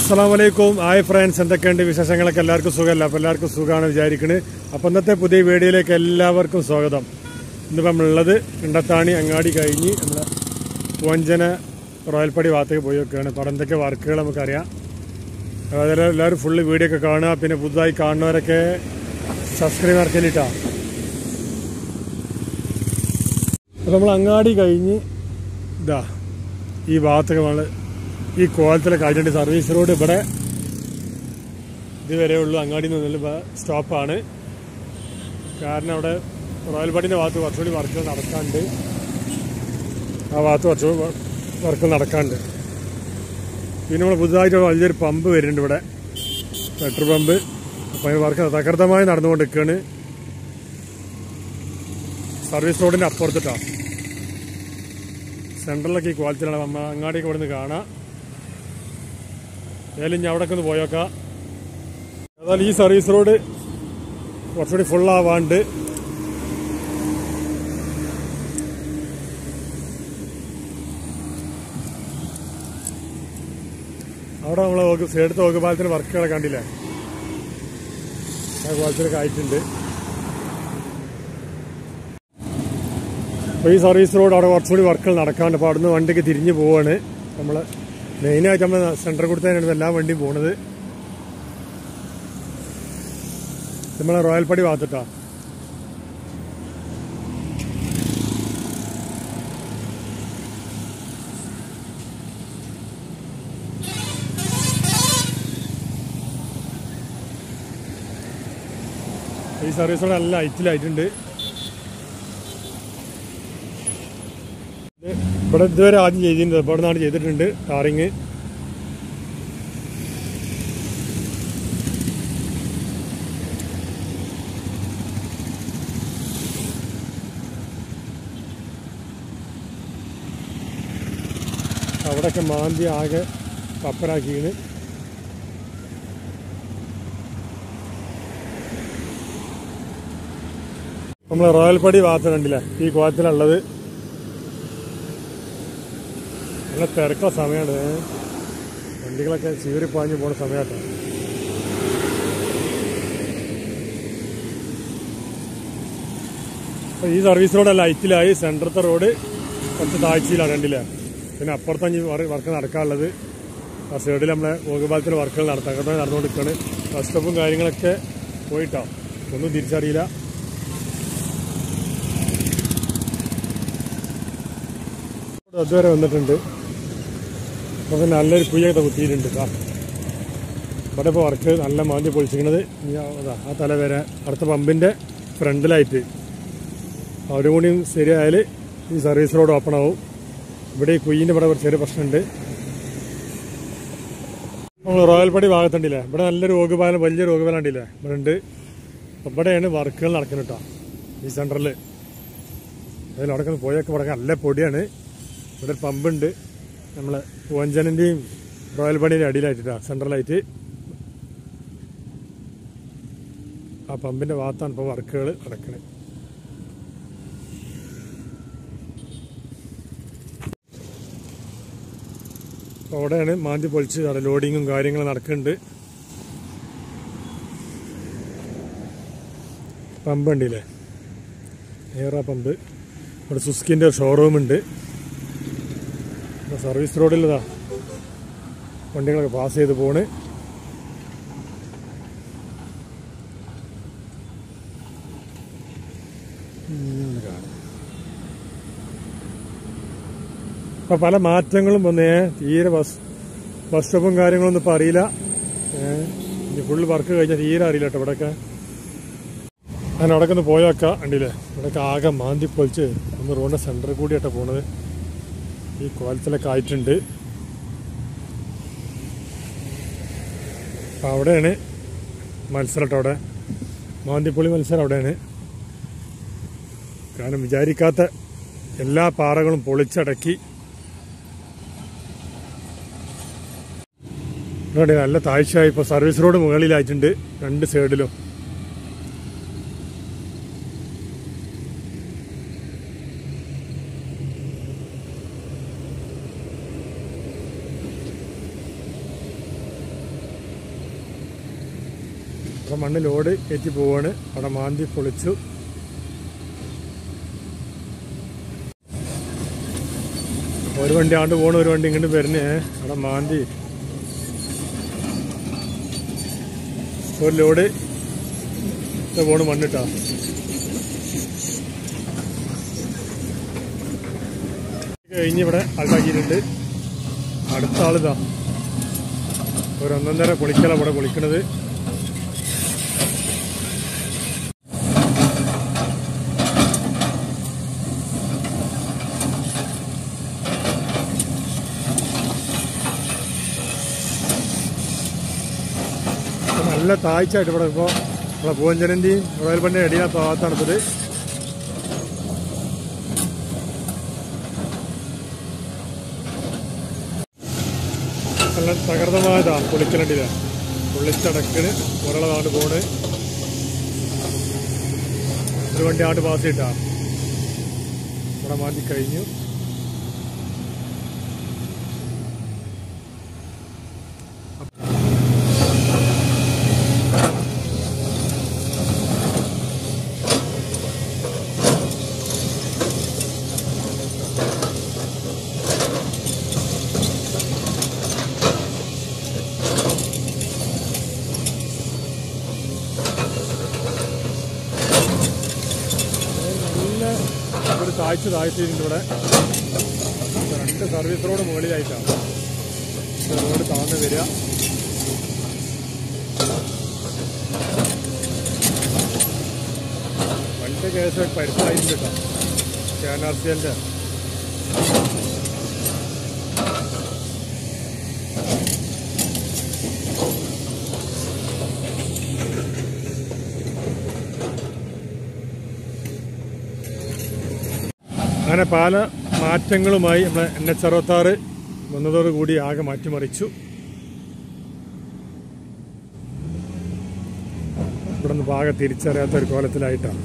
അസ്സാം വലൈക്കും hi friends എന്തൊക്കെയുണ്ട് വിശേഷങ്ങളൊക്കെ എല്ലാവർക്കും സുഖമല്ല അപ്പോൾ എല്ലാവർക്കും സുഖമാണ് വിചാരിക്കുന്നത് അപ്പോൾ ഇന്നത്തെ പുതിയ വീഡിയോയിലേക്ക് എല്ലാവർക്കും സ്വാഗതം ഇന്നിപ്പോൾ നമ്മളുള്ളത് ഇണ്ടത്താണി അങ്ങാടി കഴിഞ്ഞ് നമ്മൾ പൂവഞ്ചന റോയൽപ്പടി ഭാഗത്തേക്ക് പോയി വെക്കുകയാണ് അപ്പോൾ അവിടെ എന്തൊക്കെ വർക്കുകൾ നമുക്കറിയാം അപ്പോൾ അതിൽ എല്ലാവരും ഫുള്ള് വീഡിയോ ഒക്കെ കാണുക പിന്നെ പുതുതായി കാണുന്നവരൊക്കെ സബ്സ്ക്രൈബ് നടക്കലിട്ടാ അപ്പോൾ നമ്മൾ അങ്ങാടി കഴിഞ്ഞ് ഇതാ ഈ ഭാഗത്തൊക്കെ നമ്മൾ ഈ കോലത്തിലെ കാഴ്ചയുണ്ട് സർവീസ് റോഡ് ഇവിടെ ഇതുവരെ ഉള്ളൂ അങ്ങാടി നിന്നുള്ള സ്റ്റോപ്പാണ് കാരണം അവിടെ റോയൽ ബഡിൻ്റെ ഭാഗത്ത് കുറച്ചുകൂടി വർക്കുകൾ നടക്കാണ്ട് ആ ഭാഗത്ത് കുറച്ചുകൂടി വർക്കുകൾ നടക്കാണ്ട് പിന്നെ നമ്മൾ പുതുതായിട്ട് വലിയൊരു പമ്പ് വരുന്നുണ്ട് ഇവിടെ പെട്രോൾ പമ്പ് അപ്പോൾ ഈ വർക്ക് തകർത്തമായി നടന്നുകൊണ്ടിരിക്കുകയാണ് സർവീസ് റോഡിൻ്റെ അപ്പുറത്തിട്ടാണ് സെൻട്രലൊക്കെ ഈ ക്വാളിറ്റിയിലാണ് നമ്മൾ അങ്ങാടിയൊക്കെ ഇവിടെ നിന്ന് കാണാം ഏതായാലും ഞാൻ അവിടെ ഒന്ന് പോയേക്കാം ഏതായാലും ഈ സർവീസ് റോഡ് കുറച്ചുകൂടി ഫുള്ളാവാണ്ട് അവിടെ നമ്മൾ എടുത്ത വകുപ്പാലത്തിന് വർക്കുകളെ കണ്ടില്ലേ ആ ക്വാളിറ്റിയിലൊക്കെ ആയിട്ടുണ്ട് അപ്പോൾ ഈ സർവീസ് റോഡ് അവിടെ കുറച്ചുകൂടി വർക്കുകൾ നടക്കാണ്ട് അപ്പോൾ അവിടുന്ന് വണ്ടിക്ക് തിരിഞ്ഞ് പോവാണ് നമ്മൾ മെയിനായിട്ട് നമ്മൾ സെൻറ്റർ കൊടുത്തതിനാണ് എല്ലാ വണ്ടിയും പോണത് നമ്മളെ റോയൽപ്പടി ഭാഗത്തിട്ടാ ഈ സർവീസ് റോഡ് നല്ല ഹൈറ്റിലായിട്ടുണ്ട് ഇവിടെ ഇതുവരെ ആദ്യം ചെയ്തിട്ടുണ്ട് ഇവിടെ നിന്നാണ് ചെയ്തിട്ടുണ്ട് ടാറിങ് അവിടെയൊക്കെ മാന്തി ആകെ പപ്പരാക്കിയാണ് നമ്മൾ റോയൽപടി ഭാഗത്ത് കണ്ടില്ല ഈ കോലത്തിലുള്ളത് നല്ല തിരക്കുള്ള സമയമാണ് വണ്ടികളൊക്കെ ചീറിപ്പാഞ്ഞ് പോണ സമയത്താണ് അപ്പോൾ ഈ സർവീസ് റോഡ് ലൈറ്റിലായി സെൻട്രത്തെ റോഡ് കുറച്ച് താഴ്ചയിലാണ് കണ്ടില്ല പിന്നെ അപ്പുറത്തഞ്ഞ് വർക്ക് നടക്കാനുള്ളത് ആ സൈഡിൽ നമ്മളെ വകുപാലത്തിൽ വർക്കുകൾ നടത്താം അങ്ങനെ നടന്നുകൊണ്ടിരിക്കുകയാണ് ബസ് സ്റ്റോപ്പും കാര്യങ്ങളൊക്കെ പോയിട്ടാണ് ഒന്നും തിരിച്ചറിയില്ല അതുവരെ വന്നിട്ടുണ്ട് അപ്പോൾ നല്ലൊരു കുയ്യൊക്കെ കുത്തിയിട്ടുണ്ട് ആ ഇവിടെ ഇപ്പോൾ വർക്ക് നല്ല മാന്തി പൊളിച്ചിരിക്കുന്നത് ഇനി അതാ ആ തല വരെ അടുത്ത പമ്പിൻ്റെ ഫ്രണ്ടിലായിട്ട് അവരും കൂടി ശരിയായാൽ ഈ സർവീസ് റോഡ് ഓപ്പൺ ആവും ഇവിടെ ഈ കുയ്യിൻ്റെ ഇവിടെ ഒരു ചെറിയ പ്രശ്നമുണ്ട് നമ്മൾ റോയൽപടി ഭാഗത്തുണ്ടല്ലേ ഇവിടെ നല്ലൊരു ഓകുപാലം വലിയൊരു ഓകുപാലം ഉണ്ടല്ലേ ഇവിടെ ഉണ്ട് ഇവിടെയാണ് വർക്കുകൾ നടക്കുന്നത് കേട്ടോ ഈ സെൻറ്ററിൽ അതിൽ അവിടെ പോയൊക്കെ ഇവിടെ നല്ല പൊടിയാണ് ഇവിടെ ഒരു പമ്പുണ്ട് നമ്മളെ പൂവഞ്ചനൻ്റെയും റോയൽ പണിയുടെ അടിയിലായിട്ടാണ് സെൻട്രലായിട്ട് ആ പമ്പിൻ്റെ ഭാഗത്താണ് ഇപ്പോൾ വർക്കുകൾ നടക്കുന്നത് അപ്പോൾ അവിടെയാണ് മാന്തി പൊളിച്ച് അവിടെ ലോഡിങ്ങും കാര്യങ്ങളും നടക്കുന്നുണ്ട് പമ്പ് ഉണ്ടല്ലേ ഏറ പമ്പ് ഇവിടെ സുസ്കിൻ്റെ ഷോറൂം ഉണ്ട് സർവീസ് റോഡിലതാ വണ്ടികളൊക്കെ പാസ് ചെയ്ത് പോണ് ഇപ്പം പല മാറ്റങ്ങളും വന്നേ തീരെ ബസ് ബസ് സ്റ്റോപ്പും കാര്യങ്ങളൊന്നും ഇപ്പം അറിയില്ല ഇനി ഫുള്ള് വർക്ക് കഴിഞ്ഞാൽ തീരെ അറിയില്ല കേട്ടോ ഇവിടെയൊക്കെ ഞാൻ അവിടെ ഒന്ന് പോയേക്കാം കണ്ടില്ലേ ഇവിടെയൊക്കെ ആകെ മാന്തി പൊളിച്ച് ഒന്ന് റോഡിൻ്റെ സെൻറ്ററിൽ കൂടിയാട്ടോ പോണത് ഈ കോലത്തിലൊക്കെ ആയിട്ടുണ്ട് അപ്പം അവിടെയാണ് മത്സരം കേട്ടോ അവിടെ മാന്തിപ്പൊളി മത്സരം അവിടെയാണ് കാരണം വിചാരിക്കാത്ത എല്ലാ പാറകളും പൊളിച്ചടക്കി ഇവിടെ നല്ല താഴ്ചയായി ഇപ്പോൾ സർവീസ് റോഡ് മുകളിലായിട്ടുണ്ട് രണ്ട് സൈഡിലും അവിടെ മണ്ണ് ലോഡ് കയറ്റി പോവാണ് അവിടെ മാന്തി പൊളിച്ചു ഒരു വണ്ടി ആണ്ട് പോണ ഒരു വണ്ടി ഇങ്ങോട്ട് വരുന്നേ അവിടെ മാന്തി ഒരു ലോഡ് ഇത് പോണ് മണ്ണിട്ടാ കഴിഞ്ഞ് ഇവിടെ ആൾക്കാക്കിയിട്ടുണ്ട് അടുത്ത ആളിതാ ഒരു ഒന്നൊന്നര പൊളിക്കല ഇവിടെ പൊളിക്കണത് ഇപ്പൊ നല്ല താഴ്ചയായിട്ട് ഇവിടെ ഇപ്പോൾ നമ്മളെ പൂവഞ്ചനന്റെയും റോയൽ പണ്ടി അടിയാത്ത ഭാഗത്താണ് ഇത് നല്ല തകർന്നമായതാ പൊളിക്കലണ്ടിയില പൊള്ളിച്ചടക്കിന് ഒരാളാണ്ട് പോണ് ഒരു വണ്ടി ആണ്ട് പാസ് ചെയ്തിട്ടാ ഇവിടെ മാറ്റി കഴിഞ്ഞു നല്ല ഒരു താഴ്ച താഴ്ത്തിയിട്ടുണ്ട് ഇവിടെ രണ്ട് സർവീസ് റോഡ് മുകളിലായിട്ടാണ് റോഡ് താഴ്ന്ന് വരിക വണ്ടി കേസ് പരിസായിട്ടുണ്ട് കേട്ടോ കെ എൻ ആർ സി എല്ലിന്റെ അങ്ങനെ പല മാറ്റങ്ങളുമായി നമ്മളെ എൻ എച്ച് അറുപത്താറ് വന്നതോടുകൂടി ആകെ മാറ്റിമറിച്ചു ഇവിടെ നിന്ന് പാകെ തിരിച്ചറിയാത്ത ഒരു കോലത്തിലായിട്ടാണ്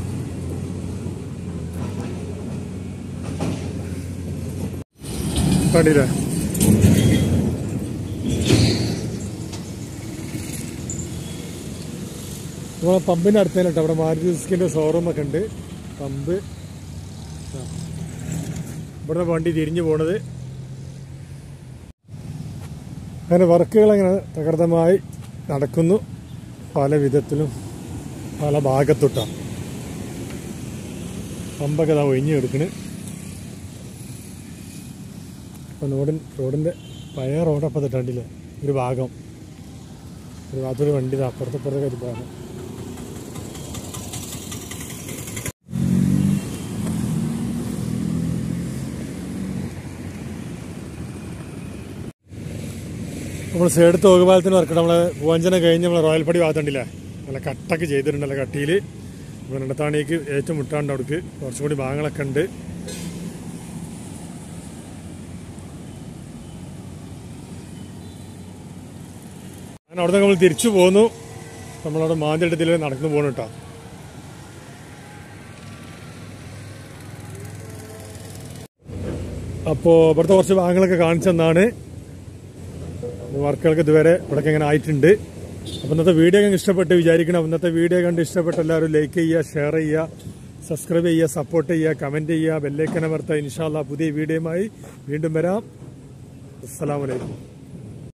കണ്ടില്ലേ നമ്മളെ പമ്പിന്റെ അടുത്തേലിട്ടോ അവിടെ മാരുതി സുസുക്കിന്റെ ഷോറൂം ഒക്കെ ഉണ്ട് പമ്പ് ആ. ഇവിടുന്ന് വണ്ടി തിരിഞ്ഞു പോണത് അങ്ങനെ വർക്കുകൾ അങ്ങനെ തകർത്തമായി നടക്കുന്നു പല വിധത്തിലും പല ഭാഗത്തൊട്ടാണ് പമ്പൊക്കെ ഇതാ ഒഴിഞ്ഞു എടുക്കണ് ഇപ്പം റോഡിൻ റോഡിൻ്റെ പഴയ റോഡപ്പം തൊട്ടാണ്ടില്ലേ ഒരു ഭാഗം ഒരു ഭാഗത്തൊരു വണ്ടി ഇതാ അപ്പുറത്തെ ഇപ്പുറത്തെ ഒരു ഭാഗം നമ്മൾ സേടത്ത് ഓകുപാലത്തിന് വർക്കിട്ട് നമ്മളെ പൂവഞ്ചന കഴിഞ്ഞ് നമ്മളെ റോയൽ പടി ഭാഗത്തുണ്ടല്ലേ നല്ല കട്ടൊക്കെ ചെയ്തിട്ടുണ്ടല്ലോ കട്ടിയിൽ നമ്മൾ രണ്ടത്താണിക്ക് ഏറ്റവും മുട്ടാണ്ട് അവിടേക്ക് കുറച്ചും കൂടി ഭാഗങ്ങളൊക്കെ ഉണ്ട് അങ്ങനെ അവിടെ നമ്മൾ തിരിച്ചു പോന്നു നമ്മളവിടെ മാന്തിയെടുത്തിൽ നടന്നു പോകണം കേട്ടോ അപ്പോൾ ഇവിടുത്തെ കുറച്ച് ഭാഗങ്ങളൊക്കെ കാണിച്ചെന്നാണ് വർക്കുകളൊക്കെ ഇതുവരെ ഇവിടെ ഇങ്ങനെ ആയിട്ടുണ്ട് അപ്പോൾ ഇന്നത്തെ വീഡിയോ ഒക്കെ ഇഷ്ടപ്പെട്ട് വിചാരിക്കണം ഇന്നത്തെ വീഡിയോ കണ്ട് ഇഷ്ടപ്പെട്ട എല്ലാവരും ലൈക്ക് ചെയ്യുക ഷെയർ ചെയ്യുക സബ്സ്ക്രൈബ് ചെയ്യുക സപ്പോർട്ട് ചെയ്യുക കമൻറ്റ് ചെയ്യുക ബെല്ലൈക്കൻ അമർത്തുക ഇൻഷാല്ല പുതിയ വീഡിയോയുമായി വീണ്ടും വരാം അസ്സാം വലൈക്കും